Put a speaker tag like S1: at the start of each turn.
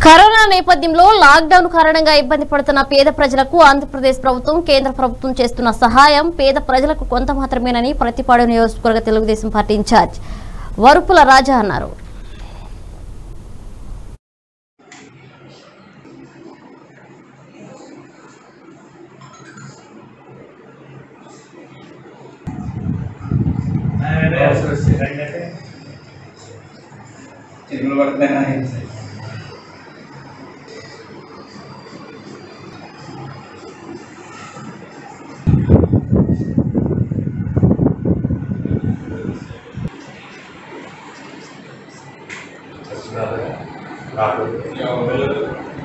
S1: corona నేపథ్యంలో lockdown కారణంగా ఇబ్బంది పడుతున్న పేద ప్రజలకు ఆంధ్రప్రదేశ్ ప్రభుత్వం కేంద్ర ప్రభుత్వం చేస్తున్న సహాయం పేద ప్రజలకు కొంత మాత్రమేనని ప్రతిపాడు నియోజకవర్గ తెలుగుదేశం పార్టీ ఇన్ఛార్జ్ వరుపుల రాజా అన్నారు
S2: చిరుమల పడుతున్నాయి
S3: రాకూడదు